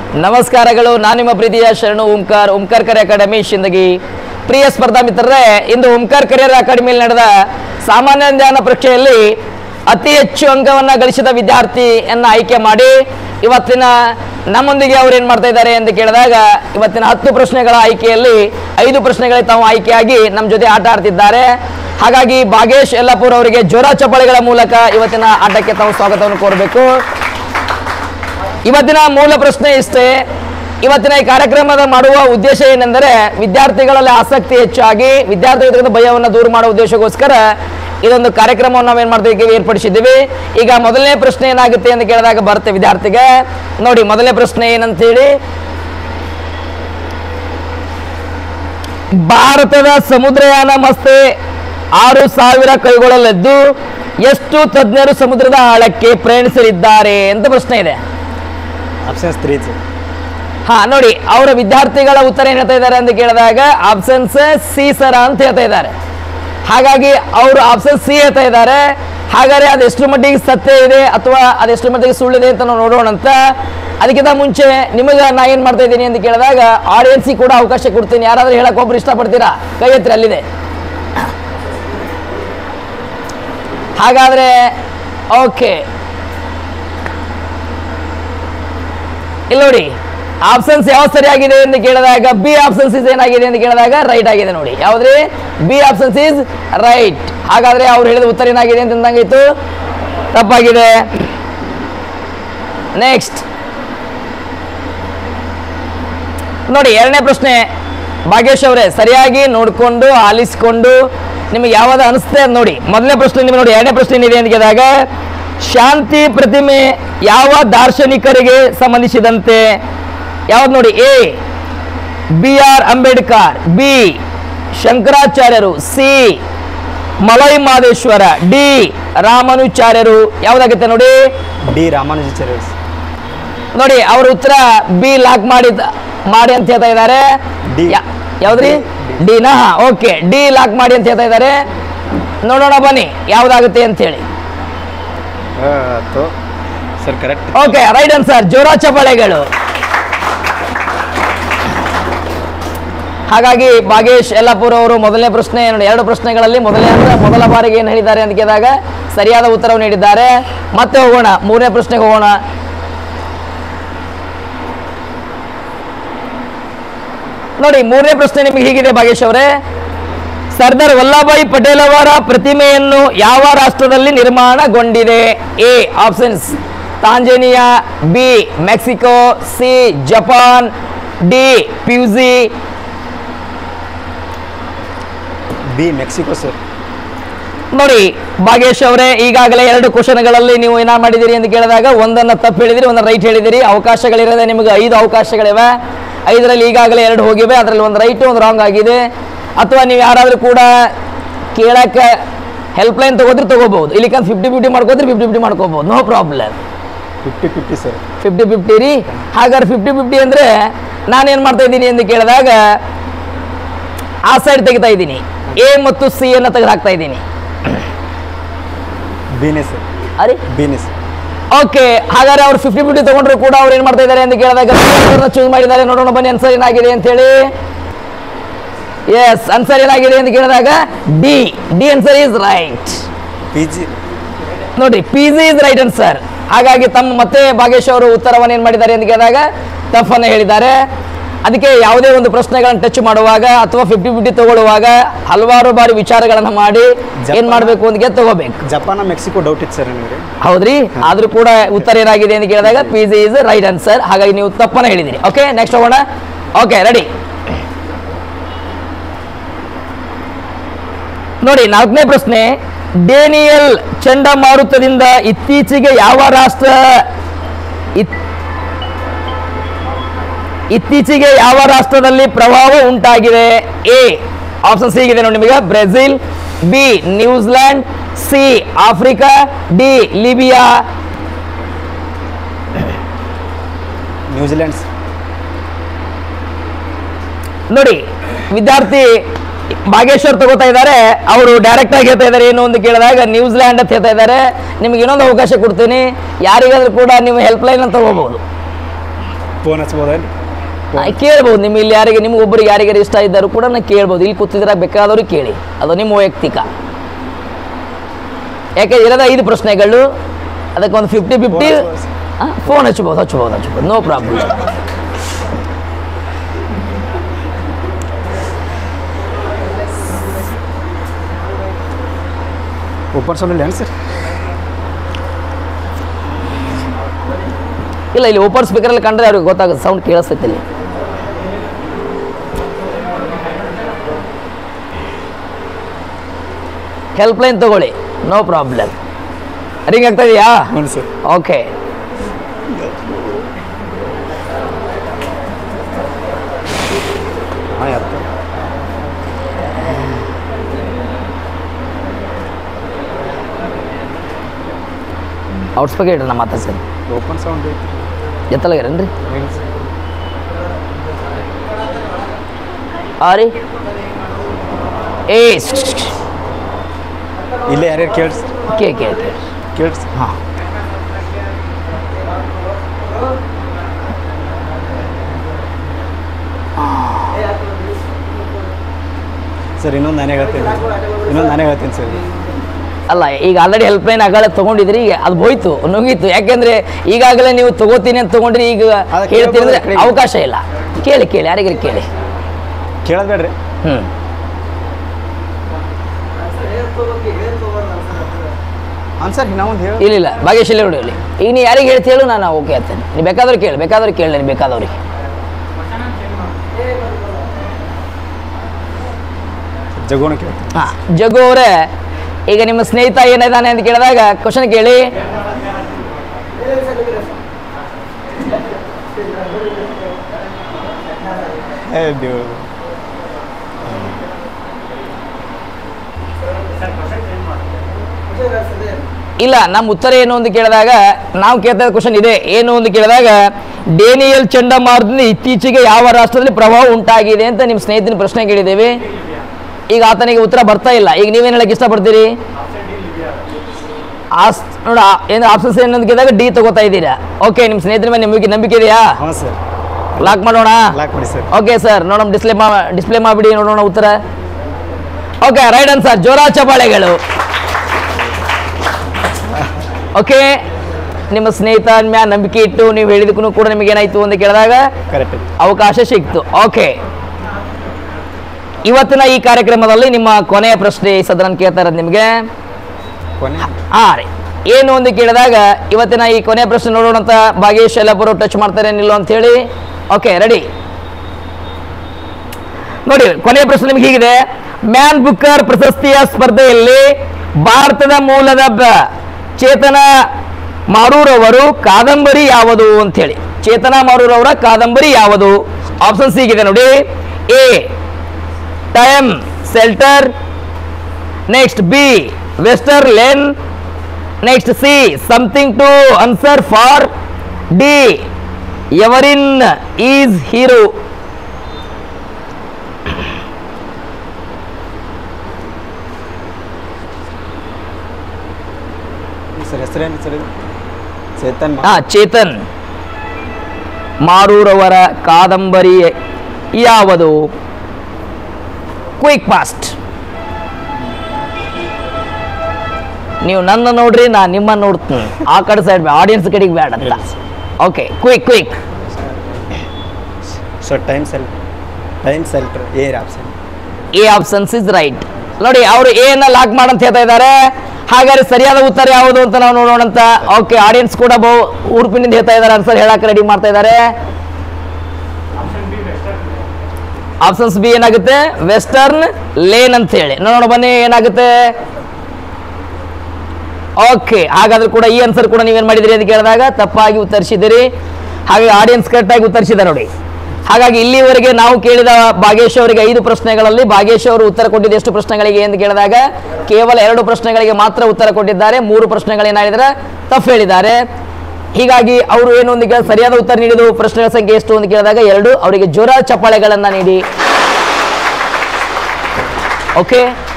ನಮಸ್ಕಾರಗಳು ನಾನು ನಿಮ್ಮ ಪ್ರೀತಿಯ ಶರಣು ಓಂಕಾರ್ ಓಂಕಾರ್ ಕರೆ ಅಕಾಡೆಮಿ ಶಿಂದಗಿ ಪ್ರಿಯ ಸ್ಪರ್ಧಾ ಮಿತ್ರರೇ ಇಂದು ಓಂಕಾರ್ ಕರಿಯರ್ ಅಕಾಡೆಮಿಯಲ್ಲಿ ನಡೆದ ಸಾಮಾನ್ಯ ಜ್ಞಾನ ಪರೀಕ್ಷೆಯಲ್ಲಿ ಅತಿ ಹೆಚ್ಚು ಅಂಕವನ್ನು ಗಳಿಸಿದ ವಿದ್ಯಾರ್ಥಿಯನ್ನ ಆಯ್ಕೆ ಮಾಡಿ ಇವತ್ತಿನ ನಮ್ಮೊಂದಿಗೆ ಅವ್ರು ಏನು ಮಾಡ್ತಾ ಇದ್ದಾರೆ ಎಂದು ಕೇಳಿದಾಗ ಇವತ್ತಿನ ಹತ್ತು ಪ್ರಶ್ನೆಗಳ ಆಯ್ಕೆಯಲ್ಲಿ ಐದು ಪ್ರಶ್ನೆಗಳಿಗೆ ತಾವು ಆಯ್ಕೆಯಾಗಿ ನಮ್ಮ ಜೊತೆ ಆಟ ಆಡ್ತಿದ್ದಾರೆ ಹಾಗಾಗಿ ಭಾಗೇಶ್ ಯಲ್ಲಾಪುರ್ ಅವರಿಗೆ ಜ್ವರ ಚಪ್ಪಾಳೆಗಳ ಮೂಲಕ ಇವತ್ತಿನ ಆಟಕ್ಕೆ ತಾವು ಸ್ವಾಗತವನ್ನು ಕೋರಬೇಕು ಇವತ್ತಿನ ಮೂಲ ಪ್ರಶ್ನೆ ಇಷ್ಟೇ ಇವತ್ತಿನ ಈ ಕಾರ್ಯಕ್ರಮದ ಮಾಡುವ ಉದ್ದೇಶ ಏನೆಂದರೆ ವಿದ್ಯಾರ್ಥಿಗಳಲ್ಲಿ ಆಸಕ್ತಿ ಹೆಚ್ಚಾಗಿ ವಿದ್ಯಾರ್ಥಿಗಳ ಭಯವನ್ನು ದೂರ ಮಾಡುವ ಉದ್ದೇಶಕ್ಕೋಸ್ಕರ ಇದೊಂದು ಕಾರ್ಯಕ್ರಮವನ್ನು ನಾವೇನ್ ಮಾಡ್ತೀವಿ ಏರ್ಪಡಿಸಿದ್ದೀವಿ ಈಗ ಮೊದಲನೇ ಪ್ರಶ್ನೆ ಏನಾಗುತ್ತೆ ಅಂತ ಕೇಳಿದಾಗ ಬರುತ್ತೆ ವಿದ್ಯಾರ್ಥಿಗೆ ನೋಡಿ ಮೊದಲನೇ ಪ್ರಶ್ನೆ ಏನಂತೇಳಿ ಭಾರತದ ಸಮುದ್ರಯಾನ ಮಸ್ತೆ ಆರು ಸಾವಿರ ಕೈಗೊಳ್ಳಲೆದ್ದು ಎಷ್ಟು ತಜ್ಞರು ಸಮುದ್ರದ ಆಳಕ್ಕೆ ಪ್ರಯಾಣಿಸಲಿದ್ದಾರೆ ಅಂತ ಪ್ರಶ್ನೆ ಇದೆ ಆಪ್ಷನ್ಸ್ ತ್ರೀ ಸರ್ ಹಾ ನೋಡಿ ಅವರ ವಿದ್ಯಾರ್ಥಿಗಳ ಉತ್ತರ ಏನ್ ಹೇಳ್ತಾ ಇದ್ದಾರೆ ಅಂತ ಕೇಳಿದಾಗ ಆಪ್ಷನ್ಸ್ ಸಿ ಸರ ಅಂತ ಹೇಳ್ತಾ ಇದ್ದಾರೆ ಹಾಗಾಗಿ ಅವರು ಆಪ್ಷನ್ ಸಿ ಹೇಳ್ತಾ ಇದ್ದಾರೆ ಹಾಗಾದ್ರೆ ಅದೆಷ್ಟು ಮಟ್ಟಿಗೆ ಸತ್ಯ ಇದೆ ಅಥವಾ ಅದೆಷ್ಟು ಮಟ್ಟಿಗೆ ಸುಳ್ಳಿದೆ ಅಂತ ನಾವು ನೋಡೋಣ ಅಂತ ಅದಕ್ಕಿಂತ ಮುಂಚೆ ನಿಮಗೆ ನಾ ಏನ್ ಮಾಡ್ತಾ ಇದ್ದೀನಿ ಅಂತ ಕೇಳಿದಾಗ ಆಡಿಯನ್ಸಿಗೆ ಕೂಡ ಅವಕಾಶ ಕೊಡ್ತೀನಿ ಯಾರಾದ್ರೂ ಹೇಳಕ್ ಒಬ್ರು ಇಷ್ಟಪಡ್ತೀರಾ ಕೈ ಎತ್ತಿರಿ ಅಲ್ಲಿದೆ ಹಾಗಾದ್ರೆ ಓಕೆ ಇಲ್ಲಿ ನೋಡಿ ಆಪ್ಷನ್ಸ್ ಯಾವ ಸರಿಯಾಗಿದೆ ಎಂದು ಕೇಳಿದಾಗ ಬಿ ಆಪ್ಷನ್ಸ್ ಇಸ್ ಏನಾಗಿದೆ ಎಂದು ಕೇಳಿದಾಗ ರೈಟ್ ಆಗಿದೆ ನೋಡಿ ಯಾವ್ದ್ರಿ ಬಿ ಆಪ್ಷನ್ಸ್ ಇಸ್ ರೈಟ್ ಹಾಗಾದ್ರೆ ಅವ್ರು ಹೇಳಿದ ಉತ್ತರ ಏನಾಗಿದೆ ಅಂತ ಅಂದಂಗಾಯ್ತು ತಪ್ಪಾಗಿದೆ ನೆಕ್ಸ್ಟ್ ನೋಡಿ ಎರಡನೇ ಪ್ರಶ್ನೆ ಭಾಗ್ಯೇಶ್ ಅವರೇ ಸರಿಯಾಗಿ ನೋಡಿಕೊಂಡು ಆಲಿಸಿಕೊಂಡು ನಿಮಗೆ ಯಾವ್ದು ಅನಿಸುತ್ತೆ ಅಂತ ನೋಡಿ ಮೊದಲನೇ ಪ್ರಶ್ನೆ ನಿಮಗೆ ನೋಡಿ ಎರಡನೇ ಪ್ರಶ್ನೆ ಏನಿದೆ ಅಂತ ಕೇಳಿದಾಗ ಶಾಂತಿ ಪ್ರತಿಮೆ ಯಾವ ದಾರ್ಶನಿಕರಿಗೆ ಸಂಬಂಧಿಸಿದಂತೆ ಯಾವ್ದು ನೋಡಿ A B R Ambedkar B ಶಂಕರಾಚಾರ್ಯರು ಸಿ ಮಲೈ ಮಾದೇಶ್ವರ ಡಿ ರಾಮಾನುಚಾರ್ಯರು ಯಾವ್ದಾಗುತ್ತೆ ನೋಡಿ ಡಿ ರಾಮಾನುಜಾಚಾರ್ಯ ನೋಡಿ ಅವ್ರ ಉತ್ತರ ಬಿ ಲಾಕ್ ಮಾಡಿ ಮಾಡಿ ಅಂತ ಹೇಳ್ತಾ ಇದ್ದಾರೆ D. ಯಾ- ಯಾವ್ದ್ರಿ ಡಿನಾ ಓಕೆ ಡಿ ಲಾಕ್ ಮಾಡಿ ಅಂತ ಹೇಳ್ತಾ ಇದ್ದಾರೆ ನೋಡೋಣ ಬನ್ನಿ ಯಾವ್ದಾಗುತ್ತೆ ಅಂತ ಹೇಳಿ sir correct okay right answer ಜೋರ ಚಪ್ಪಾಳೆಗಳು ಹಾಗಾಗಿ ಭಾಗೇಶ್ ಯಲ್ಲಾಪುರ ಅವರು ಮೊದಲನೇ ಪ್ರಶ್ನೆ ನೋಡಿ ಎರಡು ಪ್ರಶ್ನೆಗಳಲ್ಲಿ ಮೊದಲನೇ ಅಂದ್ರೆ ಮೊದಲ ಬಾರಿಗೆ ಏನು ಹೇಳಿದ್ದಾರೆ ಅಂತ ಕೇಳಿದಾಗ ಸರಿಯಾದ ಉತ್ತರವನ್ನು ನೀಡಿದ್ದಾರೆ ಮತ್ತೆ ಹೋಗೋಣ ಮೂರನೇ ಪ್ರಶ್ನೆಗೆ ಹೋಗೋಣ ನೋಡಿ ಮೂರನೇ ಪ್ರಶ್ನೆ ನಿಮಗೆ ಹೀಗಿದೆ ಭಾಗೇಶ್ ಅವರೇ ಸರ್ದಾರ್ ವಲ್ಲಭಾಯಿ ಪಟೇಲ್ ಅವರ ಪ್ರತಿಮೆಯನ್ನು ಯಾವ ರಾಷ್ಟ್ರದಲ್ಲಿ ನಿರ್ಮಾಣಗೊಂಡಿದೆ A options Tanzania B Mexico C Japan D ಪ್ಯೂಸಿ ಬಿ ಮೆಕ್ಸಿಕೋ ಸರ್ ನೋಡಿ ಭಾಗೇಶ್ ಅವರೇ ಈಗಾಗಲೇ ಎರಡು ಕ್ವಶನ್ಗಳಲ್ಲಿ ನೀವು ಏನ ಮಾಡಿದಿರಿ ಅಂತ ಕೇಳಿದಾಗ ಒಂದನ್ನ ತಪ್ಪು ಹೇಳಿದಿರಿ ಒಂದನ್ನ ರೈಟ್ ಹೇಳಿದಿರಿ ಅವಕಾಶಗಳಿರದೆ ನಿಮಗೆ ಐದು ಅವಕಾಶಗಳಿವೆ ಐದರಲ್ಲಿ ಈಗಾಗಲೇ ಎರಡು ಹೋಗಿವೆ ಅದರಲ್ಲಿ ಒಂದು ರೈಟ್ ಒಂದು ರಾಂಗ್ ಆಗಿದೆ ಅಥವಾ ನೀವು ಯಾರಾದರೂ ಕೂಡ ಕೇಳಕ್ಕೆ ಹೆಲ್ಪ್ಲೈನ್ ತಗೋದ್ರೆ ತಗೋಬಹುದು ಇಲ್ಲಿಕಂತ ಫಿಫ್ಟಿ ಫಿಫ್ಟಿ ಮಾಡ್ಕೋದ್ರೆ ಫಿಫ್ಟಿ ಫಿಫ್ಟಿ ಮಾಡ್ಕೋಬಹುದು no problem fifty fifty sir fifty fifty ರೀ ಹಾಗಾದ್ರೆ ಫಿಫ್ಟಿ ಫಿಫ್ಟಿ ಅಂದರೆ ನಾನೇನು ಮಾಡ್ತಾ ಇದ್ದೀನಿ ಅಂತ ಕೇಳಿದಾಗ ಆ ಸೈಡ್ ತೆಗಿತಾ ಇದ್ದೀನಿ ಎ ಮತ್ತು ಸಿ ಅನ್ನು ತೆಗೆದು ಹಾಕ್ತಾ ಇದ್ದೀನಿ ಬಿನೇ ಸರ್ ಅರೆ ಬಿನೇ ಸರ್ ಓಕೆ ಹಾಗಾದ್ರೆ ಅವ್ರು ಫಿಫ್ಟಿ ಫಿಫ್ಟಿ ತಗೊಂಡ್ರು ಕೂಡ ಅವ್ರು ಏನ್ ಮಾಡ್ತಾ ಇದ್ದಾರೆ ಅಂತ ಕೇಳಿದಾಗ ಚೂಸ್ ಮಾಡಿದ್ದಾರೆ ನೋಡೋಣ ಬನ್ನಿ ಅನ್ಸರ್ ಏನಾಗಿದೆ ಅಂತ ಹೇಳಿ ಎಸ್ ಅನ್ಸರ್ ಏನಾಗಿದೆ ಅಂತ ಕೇಳಿದಾಗ D D answer is right P G ನೋಡಿ P G is right answer ಹಾಗಾಗಿ ತಮ್ಮ ಮತ್ತೆ ಭಾಗೇಶ್ ಅವರು ಉತ್ತರವನ್ನು ಏನ್ ಮಾಡಿದ್ದಾರೆ ಅಂತ ಕೇಳಿದಾಗ ತಪ್ಪನ್ನು ಹೇಳಿದ್ದಾರೆ ಅದಕ್ಕೆ ಯಾವುದೇ ಒಂದು ಪ್ರಶ್ನೆಗಳನ್ನು ಟಚ್ ಮಾಡುವಾಗ ಅಥವಾ ಫಿಫ್ಟಿ ಫಿಫ್ಟಿ ತಗೊಳ್ಳುವಾಗ ಹಲವಾರು ಬಾರಿ ವಿಚಾರಗಳನ್ನು ಮಾಡಿ ಏನ್ ಜಪಾನ್- ಮಾಡಬೇಕು ಅಂತ ತಗೋಬೇಕು ಜಪಾನ ಮೆಕ್ಸಿಕೋ ಡೌಟ್ ಇತ್ತು ಸರ್ ನಿಮಗೆ ಹೌದ್ರಿ ಆದ್ರೂ ಕೂಡ ಉತ್ತರ ಏನಾಗಿದೆ ಅಂತ ಕೇಳಿದಾಗ P G is right answer ಹಾಗಾಗಿ ನೀವು ತಪ್ಪನ್ನ ಹೇಳಿದಿರಿ ಓಕೆ ನೆಕ್ಸ್ಟ್ ಹೋಗೋಣ ಓಕೆ ರೆಡಿ ನೋಡಿ ನಾಲ್ಕನೇ ಪ್ರಶ್ನೆ ಡೇನಿಯಲ್ ಚಂಡಮಾರುತದಿಂದ ಇತ್ತೀಚೆಗೆ ಯಾವ ರಾಷ್ಟ್ರ ಇತ್- ಇತ್ತೀಚೆಗೆ ಯಾವ ರಾಷ್ಟ್ರದಲ್ಲಿ ಪ್ರಭಾವ ಉಂಟಾಗಿದೆ ಎ ಆಪ್ಷನ್ ಸಿ ಇದೆ ನೋಡಿ ನಿಮಗೆ Brazil B New Zealand C Africa D Libya New Zealand's ನೋಡಿ ವಿದ್ಯಾರ್ಥಿ ಭಾಗೇಶ್ವರ್ ತಗೋತಾ ಇದ್ದಾರೆ ಅವರು ಡೈರೆಕ್ಟ್ ಆಗಿ ಹೇಳ್ತಾ ಇದ್ದಾರೆ ಏನು ಅಂತ ಕೇಳಿದಾಗ ನ್ಯೂಜಿಲ್ಯಾಂಡ್ ಅಂತ ಹೇಳ್ತಾ ಇದ್ದಾರೆ ನಿಮ್ಗೆ ಇನ್ನೊಂದು ಅವಕಾಶ ಕೊಡ್ತೀನಿ ಯಾರಿಗಾದ್ರೂ ಕೂಡ ನೀವು ಹೆಲ್ಪ್ ಲೈನ್ ಅಂತ ತಗೋಬಹುದು ಫೋನ್ ಹಚ್ಬೋದೇನು ಆ, ಕೇಳ್ಬೋದು ನಿಮ್ಮ ಇಲ್ಲಿ ಯಾರಿಗೆ ನಿಮ್ಗೆ ಒಬ್ಬರಿಗೆ ಯಾರಿಗಾರು ಇಷ್ಟ ಇದ್ದರೂ ಕೂಡ ನಾನು ಕೇಳ್ಬೋದು ಇಲ್ಲಿ ಕೂತಿದ್ರೆ ಬೇಕಾದವರು ಕೇಳಿ ಅದು ನಿಮ್ಮ ವೈಯಕ್ತಿಕ ಯಾಕೆ ಇರೋದ ಐದು ಪ್ರಶ್ನೆಗಳು ಅದಕ್ಕೆ ಒಂದು ಫಿಫ್ಟಿ ಫಿಫ್ಟಿ ಫೋನ್ ಹಚ್ಬೋದು ಹಚ್ಬೋದು ಹಚ್ಬೋದು ನೋ ಪ್ರಾಬ್ಲಮ್ ಓಪನ್ ಸೌಂಡ್ ಏನು ಸರ್ ಇಲ್ಲ ಇಲ್ಲಿ ಓಪನ್ ಸ್ಪೀಕರಲ್ಲಿ ಕಂಡ್ರೆ ಅವ್ರಿಗೆ ಗೊತ್ತಾಗುತ್ತೆ ಸೌಂಡ್ ಕೇಳಿಸ್ತೈತೆ ಇಲ್ಲಿ ಹೆಲ್ಪ್ ಲೈನ್ ತಗೊಳ್ಳಿ ನೋ ಪ್ರಾಬ್ಲಮ್ ರಿಂಗ್ ಆಗ್ತಾ ಇದೆಯಾ ಹ್ಞೂ ಸರ್ ಓಕೆ ಹಾಂ ಯಾರು ಔಟ್ ಸ್ಪೀಕರ್ ಇಡ್ರಿ ನಮ್ಮ ಮಾತಾ ಸರ್ ಓಪನ್ ಸೌಂಡ್ ಐತಿ ಎತ್ತಲಾಗಿರೇನ್ರಿ ಹೆಂಗೆ ಸರ್ ಆ ರೀ ಏ ಇಲ್ಲೇ ಯಾರ್ಯಾರು ಕೇಳಿ ಸರ್ ಕೇ ಕೇ ಕೇ ಕೇಳಿ ಸರ್ ಹಾಂ ಸರ್ ಇನ್ನೊಂದು ನಾನೇ ಹೇಳ್ತೀನಿ ಇನ್ನೊಂದು ನಾನೇ ಹೇಳ್ತೀನಿ ಸರ್ ಅಲ್ಲ ಈಗ ಆಲ್ರೆಡಿ ಹೆಲ್ಪ್ ಲೈನ್ ಆಗಲೇ ತೊಗೊಂಡಿದ್ರಿ ಈಗ ಅದು ಹೋಯ್ತು ನುಂಗಿತ್ತು ಯಾಕೆಂದ್ರೆ ಈಗಾಗಲೇ ನೀವು ತಗೋತೀನಿ ಅಂತ ತೊಗೊಂಡ್ರಿ ಈಗ ಅದು ಹೇಳ್ತೀನಿ ಅಂದ್ರೆ ಕೇಳ್ಬೋದು, ಅವಕಾಶ ಇಲ್ಲ ಕೇಳಿ ಕೇಳಿ ಯಾರಿಗಾರು ಕೇಳಿ ಕೇಳೋದು ಬೇಡ್ರಿ ಹ್ಞೂ ಹಾಂ ಸರ್ ಇನ್ನೊಂದು ಹೇಳಿ ಇಲ್ಲ ಇಲ್ಲ ಭಾಗ್ಯಶ್ ಇಲ್ಲೇ ಹೊಡಿಯಲಿ ಈಗ ನೀ ಯಾರಿಗೆ ಹೇಳ್ತಿ ಹೇಳು ನಾನು ಓಕೆ ಹೇಳ್ತೇನೆ ನೀವು ಬೇಕಾದವ್ರು ಕೇಳಿ ಬೇಕಾದವ್ರು ಕೇಳಿ ನೀನು ಬೇಕಾದವ್ರಿಗೆ ಜಗೋಣ ಕೇಳ್ತೀನಿ ಹಾಂ ಜಗ್ಗು ಅವರೇ ಈಗ ನಿಮ್ಮ ಸ್ನೇಹಿತ ಏನಿದ್ದಾನೆ ಅಂತ ಕೇಳಿದಾಗ ಕ್ವಶನ್ ಕೇಳಿ ಏ ದೇವ್ರು ಇಲ್ಲ ನಮ್ಮ ಉತ್ತರ ಏನು ಅಂತ ಕೇಳಿದಾಗ ನಾವು ಕೇಳ್ತಾ ಕ್ವಶನ್ ಇದೆ ಏನು ಅಂತ ಕೇಳಿದಾಗ ಡೇನಿಯಲ್ ಚಂಡಮಾರುತದಿಂದ ಇತ್ತೀಚೆಗೆ ಯಾವ ರಾಷ್ಟ್ರದಲ್ಲಿ ಪ್ರಭಾವ ಉಂಟಾಗಿದೆ ಅಂತ ನಿಮ್ಮ ಸ್ನೇಹಿತನ ಪ್ರಶ್ನೆ ಕೇಳಿದ್ದೇವೆ ಈಗ ಆತನಿಗೆ ಉತ್ತರ ಬರ್ತಾ ಇಲ್ಲ ಈಗ ನೀವೇನು ಹೇಳಕ್ಕೆ ಇಷ್ಟಪಡ್ತೀರಿ ಆಸ್ ನೋಡ ಏನು ಆಪ್ಷನ್ಸ್ ಏನಂತ ಕೇಳಿದಾಗ ಡಿ ತಗೋತಾ ಇದ್ದೀರಾ ಓಕೆ ನಿಮ್ಮ ಸ್ನೇಹಿತರ ಮೇಲೆ ನಿಮಗೆ ನಂಬಿಕೆ ಇದೆಯಾ ಹಾಂ ಸರ್ ಲಾಕ್ ಮಾಡೋಣ ಲಾಕ್ ಮಾಡಿ ಸರ್ ಓಕೆ ಸರ್ ನೋಡೋಣ ಡಿಸ್ಪ್ಲೇ ಮಾ ಡಿಸ್ಪ್ಲೇ ಮಾಡಿಬಿಡಿ ನೋಡೋಣ ಉತ್ತರ ಓಕೆ ರೈಟ್ ಆನ್ಸರ್ ಜೋರಾ ಚಪಾಳೆಗಳು ಓಕೆ ನಿಮ್ಮ ಸ್ನೇಹಿತ ಮ್ಯಾ ನಂಬಿಕೆ ಇಟ್ಟು ನೀವು ಹೇಳಿದಕ್ಕೂ ಕೂಡ ನಿಮಗೆ ಏನಾಯ್ತು ಅಂತ ಕೇಳಿದಾಗ ಕರೆಕ್ಟ್ ಅವಕಾಶ ಸಿಕ್ತು ಓಕೆ ಇವತ್ತಿನ ಈ ಕಾರ್ಯಕ್ರಮದಲ್ಲಿ ನಿಮ್ಮ ಕೊನೆಯ ಪ್ರಶ್ನೆ ಈ ಸದನ ಕೇಳ್ತಾ ಇರೋದು ನಿಮಗೆ ಕೊನೆ ಹಾಂ ರೀ ಏನು ಅಂತ ಕೇಳಿದಾಗ ಇವತ್ತಿನ ಈ ಕೊನೆಯ ಪ್ರಶ್ನೆ ನೋಡೋಣ ಅಂತ ಭಾಗೇಶ್ ಎಲ್ಲಪ್ಪರು ಟಚ್ ಮಾಡ್ತಾರೆ ನಿಲ್ಲೋ ಅಂತ ಹೇಳಿ ಓಕೆ ರೆಡಿ ನೋಡಿ ಕೊನೆಯ ಪ್ರಶ್ನೆ ನಿಮ್ಗೆ ಹೀಗಿದೆ ಮ್ಯಾನ್ ಬುಕ್ಕರ್ ಪ್ರಶಸ್ತಿಯ ಸ್ಪರ್ಧೆಯಲ್ಲಿ ಭಾರತದ ಮೂಲದ ಬ- ಚೇತನ ಮಾರೂರವರು ಕಾದಂಬರಿ ಯಾವುದು ಅಂತ ಹೇಳಿ ಚೇತನ ಮಾರೂರವರ ಕಾದಂಬರಿ ಯಾವುದು ಆಪ್ಷನ್ ಸಿಗಿದೆ ನೋಡಿ A time shelter next B western lane next C something to answer for D ಎವರಿನ್ ಈಸ್ ಹೀರೋ ಸರ್ ಹೆಸರೇನು ಸರ್ ಇದು ಚೇತನ್ ಹಾ ಚೇತನ್ ಮಾರೂರವರ ಕಾದಂಬರಿ ಯಾವುದು ಕ್ವಿಕ್ ಫಾಸ್ಟ್ ನೀವು ನನ್ನ ನೋಡ್ರಿ ನಾ ನಿಮ್ಮನ್ನ ನೋಡ್ತೀನಿ ಆ ಕಡೆ ಸೈಡ್ ಆಡಿಯನ್ಸ್ ಕಡೆಗೆ ಬೇಡ ಅಂತ okay quick quick so time ಸೆಲ್ time shelter are option A options is right ನೋಡಿ ಅವರು ಎ ಅನ್ನ ಲಾಕ್ ಮಾಡಂತ ಹೇಳ್ತಾ ಇದ್ದಾರೆ ಹಾಗಾದ್ರೆ ಸರಿಯಾದ ಉತ್ತರ ಯಾವುದು ಅಂತ ನಾವು ನೋಡೋಣ ಅಂತ ಓಕೆ ಆಡಿಯನ್ಸ್ ಕೂಡ ಬಹು ಉಡುಪಿನಿಂದ ಹೇಳ್ತಾ ಇದ್ದಾರೆ ಆನ್ಸರ್ ಹೇಳಕ್ಕೆ ರೆಡಿ ಮಾಡ್ತಾ ಇದ್ದಾರೆ ಆಪ್ಷನ್ಸ್ ಬಿ ಏನಾಗುತ್ತೆ ವೆಸ್ಟರ್ನ್ ಲೇನ್ ಅಂತ ಹೇಳಿ ನೋಡೋಣ ಬನ್ನಿ ಏನಾಗುತ್ತೆ ಓಕೆ ಹಾಗಾದ್ರೆ ಕೂಡ ಈ ಆನ್ಸರ್ ಕೂಡ ನೀವೇನ್ ಮಾಡಿದಿರಿ ಅಂತ ಕೇಳಿದಾಗ ತಪ್ಪಾಗಿ ಉತ್ತರಿಸಿದಿರಿ ಹಾಗೆ ಆಡಿಯನ್ಸ್ ಕರೆಕ್ಟಾಗಿ ಉತ್ತರಿಸಿದ್ದಾರೆ ನೋಡಿ ಹಾಗಾಗಿ ಇಲ್ಲಿವರೆಗೆ ನಾವು ಕೇಳಿದ ಭಾಗೇಶ್ ಅವರಿಗೆ ಐದು ಪ್ರಶ್ನೆಗಳಲ್ಲಿ ಭಾಗೇಶ್ ಅವರು ಉತ್ತರ ಕೊಟ್ಟಿದ್ದು ಎಷ್ಟು ಪ್ರಶ್ನೆಗಳಿಗೆ ಅಂತ ಕೇಳಿದಾಗ ಕೇವಲ ಎರಡು ಪ್ರಶ್ನೆಗಳಿಗೆ ಮಾತ್ರ ಉತ್ತರ ಕೊಟ್ಟಿದ್ದಾರೆ ಮೂರು ಪ್ರಶ್ನೆಗಳೇನಾಗಿದ್ರೆ ತಪ್ಪು ಹೇಳಿದ್ದಾರೆ ಹೀಗಾಗಿ ಅವರು ಏನು ಒಂದು ಕೇಳಿ ಸರಿಯಾದ ಉತ್ತರ ನೀಡಿದ ಪ್ರಶ್ನೆಗಳ ಸಂಖ್ಯೆ ಎಷ್ಟು ಅಂತ ಕೇಳಿದಾಗ ಎರಡು ಅವರಿಗೆ ಜೋರ ಚಪ್ಪಾಳೆಗಳನ್ನ ನೀಡಿ ಓಕೆ